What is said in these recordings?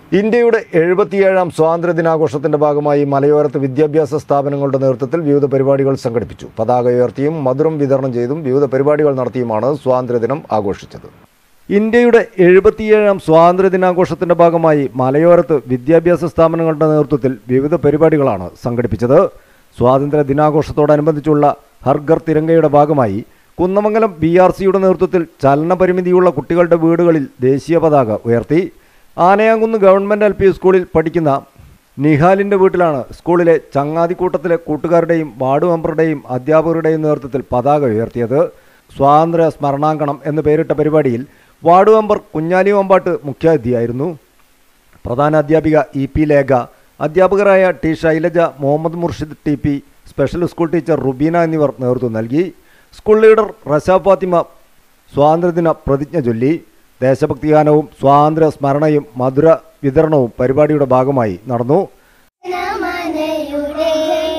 ഇന്ത്യയുടെ എഴുപത്തിയേഴാം സ്വാതന്ത്ര്യ ദിനാഘോഷത്തിന്റെ ഭാഗമായി മലയോരത്ത് വിദ്യാഭ്യാസ സ്ഥാപനങ്ങളുടെ നേതൃത്വത്തിൽ വിവിധ പരിപാടികൾ സംഘടിപ്പിച്ചു പതാക ഉയർത്തിയും മധുരം വിതരണം ചെയ്തും വിവിധ പരിപാടികൾ നടത്തിയുമാണ് സ്വാതന്ത്ര്യദിനം ആഘോഷിച്ചത് ഇന്ത്യയുടെ എഴുപത്തിയേഴാം സ്വാതന്ത്ര്യ ദിനാഘോഷത്തിന്റെ ഭാഗമായി മലയോരത്ത് വിദ്യാഭ്യാസ സ്ഥാപനങ്ങളുടെ നേതൃത്വത്തിൽ വിവിധ പരിപാടികളാണ് സംഘടിപ്പിച്ചത് സ്വാതന്ത്ര്യ ദിനാഘോഷത്തോടനുബന്ധിച്ചുള്ള ഹർഗർ തിരങ്കയുടെ ഭാഗമായി കുന്നമംഗലം ബി ആർ സിയുടെ നേതൃത്വത്തിൽ ചലനപരിമിതിയുള്ള കുട്ടികളുടെ വീടുകളിൽ ദേശീയ പതാക ഉയർത്തി ആനയാങ്കുന്ന് ഗവൺമെൻറ് എൽ പി സ്കൂളിൽ പഠിക്കുന്ന നിഹാലിൻ്റെ വീട്ടിലാണ് സ്കൂളിലെ ചങ്ങാതിക്കൂട്ടത്തിലെ കൂട്ടുകാരുടെയും വാർഡ് മെമ്പറുടെയും അധ്യാപകരുടെയും നേതൃത്വത്തിൽ പതാക ഉയർത്തിയത് സ്വാതന്ത്ര്യ സ്മരണാങ്കണം എന്ന് പേരിട്ട പരിപാടിയിൽ വാർഡ് മെമ്പർ കുഞ്ഞാലി വമ്പാട്ട് മുഖ്യാതിഥിയായിരുന്നു പ്രധാന അധ്യാപിക ഇ പി ലേഖ അധ്യാപകരായ T Shailaja Muhammad Murshid T P special school teacher Rubeena എന്നിവർ നേതൃത്വം നൽകി സ്കൂൾ ലീഡർ റസ ഫാത്തിമ സ്വാതന്ത്ര്യദിന പ്രതിജ്ഞ ചൊല്ലി ദേശഭക്തി ഗാനവും സ്വാതന്ത്ര്യ സ്മരണയും മധുര വിതരണവും പരിപാടിയുടെ ഭാഗമായി നടന്നു മനയുടെ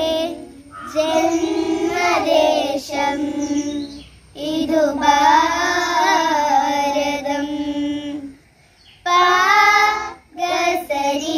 ജന്മദേശം ഇതു ഭാരതം പാകസരി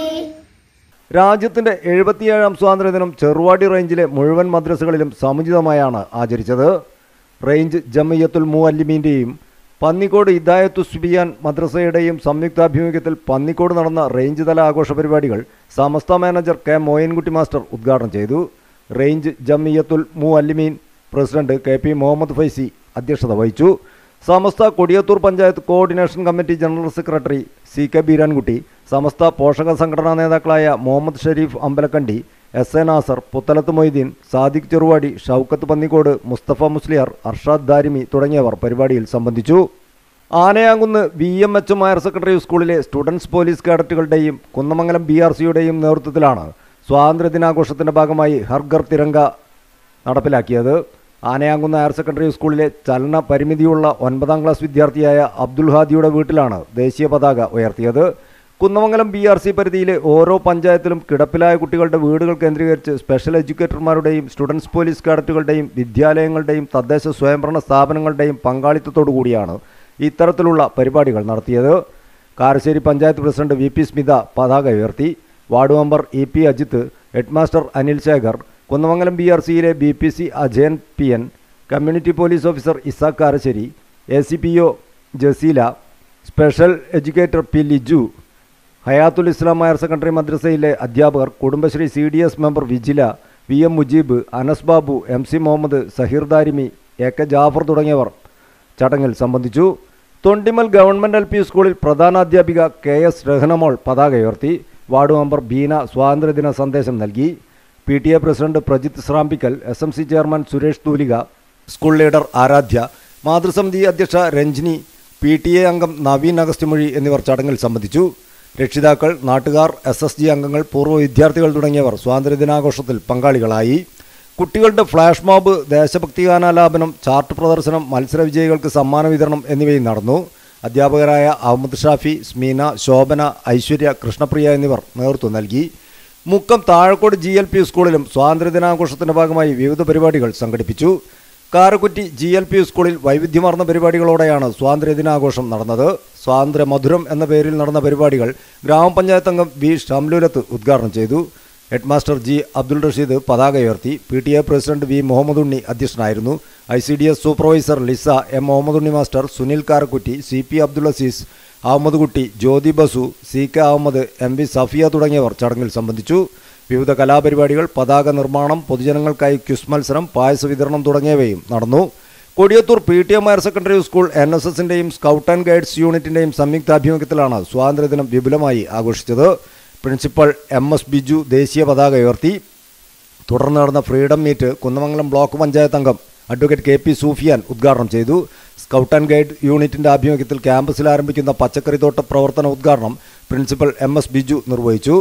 രാജ്യത്തിന്റെ എഴുപത്തിയേഴാം സ്വാതന്ത്ര്യദിനം ചെറുവാടി റേഞ്ചിലെ മുഴുവൻ മദ്രസകളിലും സമുചിതമായാണ് ആചരിച്ചത് റേഞ്ച് ജമയ്യത്തുൽ മുഅല്ലിമീൻ്റെയും പന്നിക്കോട് ഇദായത്തു സുബിയാൻ മദ്രസയുടെയും സംയുക്താഭിമുഖ്യത്തിൽ പന്നിക്കോട് നടന്ന റേഞ്ച് തല ആഘോഷ പരിപാടികൾ Samastha manager K Moyinkutty master ഉദ്ഘാടനം ചെയ്തു range Jamiyyathul Muallimeen president K P Muhammad Faizy അധ്യക്ഷത വഹിച്ചു Samastha Kodiyathur panchayat coordination committee general secretary C K Beerankutty Samastha പോഷക സംഘടനാ നേതാക്കളായ മുഹമ്മദ് ഷരീഫ് അമ്പലക്കണ്ടി എസ് എ നാസർ പുത്തലത്ത് മൊയ്തീൻ സാദിഖ് ചെറുവാടി ഷൗക്കത്ത് പന്നിക്കോട് മുസ്തഫ മുസ്ലിയാർ അർഷാദ് ദാരിമി തുടങ്ങിയവർ പരിപാടിയിൽ സംബന്ധിച്ചു Anayamkunnu V M H M higher secondary സ്കൂളിലെ സ്റ്റുഡൻസ് പോലീസ് കേഡറ്റുകളുടെയും കുന്നമംഗലം ബി ആർ സിയുടെയും നേതൃത്വത്തിലാണ് സ്വാതന്ത്ര്യ ദിനാഘോഷത്തിന്റെ ഭാഗമായി ഹർഗർ തിരങ്ക നടപ്പിലാക്കിയത് ആനയാങ്കുന്ന് ഹയർ സെക്കൻഡറി സ്കൂളിലെ ചലന പരിമിതിയുള്ള ഒൻപതാം ക്ലാസ് വിദ്യാർത്ഥിയായ അബ്ദുൽ ഹാദിയുടെ വീട്ടിലാണ് ദേശീയ പതാക ഉയർത്തിയത് കുന്നമംഗലം ബി ആർ സി പരിധിയിലെ ഓരോ പഞ്ചായത്തിലും കിടപ്പിലായ കുട്ടികളുടെ വീടുകൾ കേന്ദ്രീകരിച്ച് സ്പെഷ്യൽ എഡ്യൂക്കേറ്റർമാരുടെയും സ്റ്റുഡൻസ് പോലീസ് കേഡറ്റുകളുടെയും വിദ്യാലയങ്ങളുടെയും തദ്ദേശ സ്വയംഭരണ സ്ഥാപനങ്ങളുടെയും പങ്കാളിത്തത്തോടു കൂടിയാണ് ഇത്തരത്തിലുള്ള പരിപാടികൾ നടത്തിയത് Karassery panchayat president V P Smitha പതാക ഉയർത്തി ward member E P Ajith headmaster Anil Shekhar Kunnamangalam B R സിയിലെ B P C Ajayan P N community police officer Ishaq Karassery A C P O Jaseela special educator P Liju Hayathul Islam higher secondary മദ്രസയിലെ അധ്യാപകർ Kudumbashree C D S member വിജില V M Mujeeb Anas Babu M C Muhammad Saheer Darimi A K Jafar തുടങ്ങിയവർ ചടങ്ങിൽ സംബന്ധിച്ചു തൊണ്ടിമൽ government L P സ്കൂളിൽ പ്രധാനാധ്യാപിക K S രഹനമോൾ പതാക ഉയർത്തി ward member Beena സ്വാതന്ത്ര്യദിന സന്ദേശം നൽകി P T A president Prajith Srambikkal S M C chairman Suresh Thoolika school leader Aaradhya മാതൃസമിതി അധ്യക്ഷ രഞ്ജിനി പി ടി എ അംഗം നവീൻ അഗസ്ത്യമൊഴി എന്നിവർ ചടങ്ങിൽ സംബന്ധിച്ചു രക്ഷിതാക്കൾ നാട്ടുകാർ എസ് എസ് ജി അംഗങ്ങൾ പൂർവ്വ വിദ്യാർത്ഥികൾ തുടങ്ങിയവർ സ്വാതന്ത്ര്യദിനാഘോഷത്തിൽ പങ്കാളികളായി കുട്ടികളുടെ ഫ്ലാഷ് മോബ് ദേശഭക്തി ഗാനാലാപനം ചാർട്ട് പ്രദർശനം മത്സര വിജയികൾക്ക് സമ്മാന വിതരണം എന്നിവയും നടന്നു അധ്യാപകരായ അഹമ്മദ് ഷാഫി സ്മീന ശോഭന ഐശ്വര്യ കൃഷ്ണപ്രിയ എന്നിവർ നേതൃത്വം നൽകി Mukkam Thazhakkode G L P സ്കൂളിലും സ്വാതന്ത്ര്യദിനാഘോഷത്തിന്റെ ഭാഗമായി വിവിധ പരിപാടികൾ സംഘടിപ്പിച്ചു കാരക്കുറ്റി ജി എൽ പി സ്കൂളിൽ വൈവിധ്യമാർന്ന പരിപാടികളോടെയാണ് സ്വാതന്ത്ര്യദിനാഘോഷം നടന്നത് സ്വാതന്ത്ര്യ മധുരം എന്ന പേരിൽ നടന്ന പരിപാടികൾ ഗ്രാമപഞ്ചായത്ത് അംഗം വി ഷംലുലത്ത് ഉദ്ഘാടനം ചെയ്തു ഹെഡ്മാസ്റ്റർ ജി അബ്ദുൾ റഷീദ് പതാക ഉയർത്തി P T A president V Muhammad Unni അധ്യക്ഷനായിരുന്നു I C D S supervisor Lisa M Muhammad Unni master Sunil Karakkutty C P Abdul Azeez Ahammad Kutty Jyothi Basu C K Ahammad M V Safiya തുടങ്ങിയവർ ചടങ്ങിൽ സംബന്ധിച്ചു വിവിധ കലാപരിപാടികൾ പതാക നിർമ്മാണം പൊതുജനങ്ങൾക്കായി ക്വിസ് മത്സരം പായസ വിതരണം തുടങ്ങിയവയും നടന്നു Kodiyathur P T M higher secondary school N S എസിൻ്റെയും സ്കൗട്ട് ആൻഡ് ഗൈഡ്സ് യൂണിറ്റിൻ്റെയും സംയുക്താഭിമുഖ്യത്തിലാണ് സ്വാതന്ത്ര്യദിനം വിപുലമായി ആഘോഷിച്ചത് പ്രിൻസിപ്പൽ എം എസ് ബിജു ദേശീയ പതാക ഉയർത്തി തുടർന്ന് നടന്ന freedom meet Kunnamangalam block panchayat അംഗം അഡ്വക്കേറ്റ് കെ പി സൂഫിയാൻ ഉദ്ഘാടനം ചെയ്തു സ്കൗട്ട് ആൻഡ് ഗൈഡ് യൂണിറ്റിന്റെ ആഭിമുഖ്യത്തിൽ ക്യാമ്പസിൽ ആരംഭിക്കുന്ന പച്ചക്കറിത്തോട്ട പ്രവർത്തന ഉദ്ഘാടനം പ്രിൻസിപ്പൽ എം എസ് ബിജു നിർവഹിച്ചു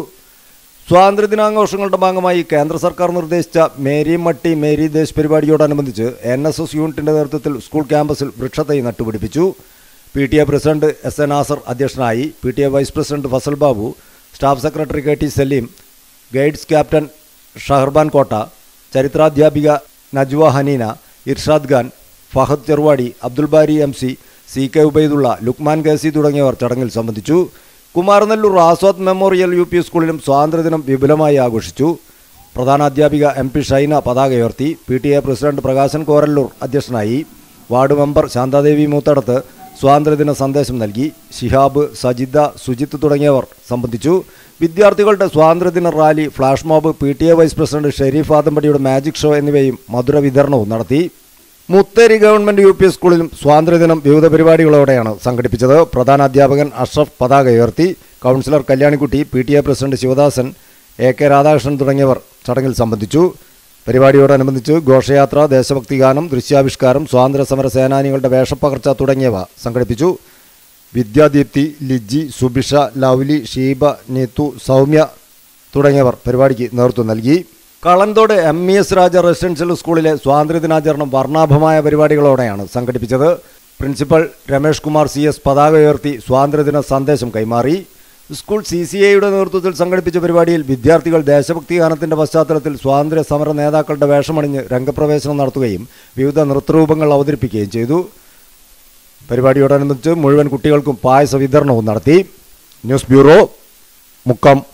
സ്വാതന്ത്ര്യദിനാഘോഷങ്ങളുടെ ഭാഗമായി കേന്ദ്ര സർക്കാർ നിർദ്ദേശിച്ച മേരി മട്ടി മേരി ദേശ് പരിപാടിയോടനുബന്ധിച്ച് എൻ എസ് എസ് യൂണിറ്റിന്റെ നേതൃത്വത്തിൽ സ്കൂൾ ക്യാമ്പസിൽ വൃക്ഷത്തൈ നട്ടുപിടിപ്പിച്ചു P T A president S A Nasar അധ്യക്ഷനായി P T A vice president Fasal Babu staff secretary K T Saleem guides captain Shaharban Kotta ചരിത്രാധ്യാപിക Najva Haneena Irshad Khan Fahad Cheruvadi Abdul Bari M C C K Ubaidulla Luqman Ghazi തുടങ്ങിയവർ ചടങ്ങിൽ സംബന്ധിച്ചു Kumaranellur Aswad memorial U P സ്കൂളിലും സ്വാതന്ത്ര്യദിനം വിപുലമായി ആഘോഷിച്ചു പ്രധാനാധ്യാപിക എം പി ഷൈന പതാക ഉയർത്തി P T A president Prakashan Korallur അധ്യക്ഷനായി വാർഡ് മെമ്പർ ശാന്താദേവി മൂത്തടത്ത് സ്വാതന്ത്ര്യദിന സന്ദേശം നൽകി ശിഹാബ് സജിദ സുജിത്ത് തുടങ്ങിയവർ സംബന്ധിച്ചു വിദ്യാർത്ഥികളുടെ സ്വാതന്ത്ര്യദിന rally flash mob P T A vice president Shareef ആദമ്പടിയുടെ മാജിക് ഷോ എന്നിവയും മധുര വിതരണവും നടത്തി മുത്തേരി ഗവൺമെന്റ് യു പി സ്കൂളിലും സ്വാതന്ത്ര്യദിനം വിവിധ പരിപാടികളോടെയാണ് സംഘടിപ്പിച്ചത് പ്രധാന അധ്യാപകൻ അഷ്റഫ് പതാക ഉയർത്തി councillor Kalyanikutty P T A president Sivadasan A K Radhakrishnan തുടങ്ങിയവർ ചടങ്ങിൽ സംബന്ധിച്ചു പരിപാടിയോടനുബന്ധിച്ച് ഘോഷയാത്ര ദേശഭക്തി ഗാനം ദൃശ്യാവിഷ്കാരം സ്വാതന്ത്ര്യ സമര സേനാനികളുടെ വേഷപ്പകർച്ച തുടങ്ങിയവ സംഘടിപ്പിച്ചു വിദ്യാദീപ്തി ലിജി സുബിഷ ലൗലി ഷീബ നീതു സൗമ്യ തുടങ്ങിയവർ പരിപാടിക്ക് നേതൃത്വം നൽകി Kalanthode M E S Raja residential സ്കൂളിലെ സ്വാതന്ത്ര്യദിനാചരണം വർണ്ണാഭമായ പരിപാടികളോടെയാണ് സംഘടിപ്പിച്ചത് principal Ramesh Kumar C S പതാക ഉയർത്തി സ്വാതന്ത്ര്യദിന സന്ദേശം കൈമാറി സ്കൂൾ സി സി എയുടെ നേതൃത്വത്തിൽ സംഘടിപ്പിച്ച പരിപാടിയിൽ വിദ്യാർത്ഥികൾ ദേശഭക്തി ഗാനത്തിന്റെ പശ്ചാത്തലത്തിൽ സ്വാതന്ത്ര്യ സമര നേതാക്കളുടെ വേഷമണിഞ്ഞ് രംഗപ്രവേശനം നടത്തുകയും വിവിധ നൃത്തരൂപങ്ങൾ അവതരിപ്പിക്കുകയും ചെയ്തു പരിപാടിയോടനുബന്ധിച്ച് മുഴുവൻ കുട്ടികൾക്കും പായസ വിതരണവും നടത്തി ന്യൂസ് ബ്യൂറോ മുക്കം